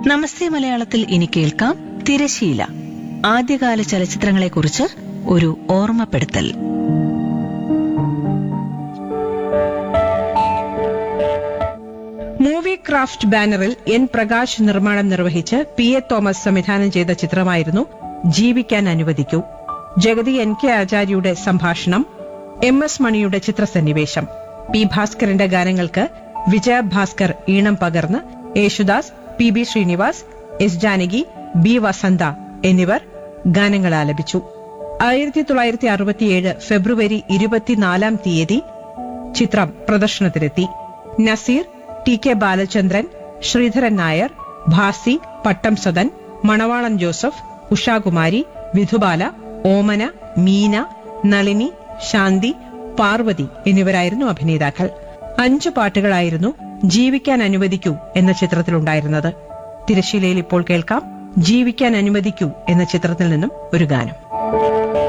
നമസ്തേ മലയാളത്തിൽ ഇനി കേൾക്കാം തിരശീല ആദ്യകാല ചലച്ചിത്രങ്ങളെക്കുറിച്ച് ഒരു ഓർമ്മപ്പെടുത്തൽ മൂവി ക്രാഫ്റ്റ് ബാനറിൽ എൻ പ്രകാശ് നിർമ്മാണം നിർവഹിച്ച് പി എ തോമസ് സംവിധാനം ചെയ്ത ചിത്രമായിരുന്നു ജീവിക്കാൻ അനുവദിക്കൂ ജഗതി എൻ കെ ആചാര്യയുടെ സംഭാഷണം എം എസ് മണിയുടെ ചിത്രസന്നിവേശം പി ഭാസ്കരന്റെ ഗാനങ്ങൾക്ക് വിജയ ഭാസ്കർ ഈണം പകർന്ന് Yesudas P B Srinivas S Janaki B Vasantha എന്നിവർ ഗാനങ്ങൾ ആലപിച്ചു ആയിരത്തി തൊള്ളായിരത്തി അറുപത്തിയേഴ് ഫെബ്രുവരി ഇരുപത്തിനാലാം തീയതി ചിത്രം പ്രദർശനത്തിലെത്തി നസീർ ടി കെ ബാലചന്ദ്രൻ ശ്രീധരൻ നായർ ഭാസി പട്ടം സദൻ മണവാളൻ ജോസഫ് ഉഷാകുമാരി വിധുബാല ഓമന മീന നളിനി ശാന്തി പാർവതി എന്നിവരായിരുന്നു അഭിനേതാക്കൾ അഞ്ചു പാട്ടുകളായിരുന്നു ജീവിക്കാൻ അനുവദിക്കൂ എന്ന ചിത്രത്തിലുണ്ടായിരുന്നത് തിരശീലയിൽ ഇപ്പോൾ കേൾക്കാം ജീവിക്കാൻ അനുവദിക്കൂ എന്ന ചിത്രത്തിൽ നിന്നും ഒരു ഗാനം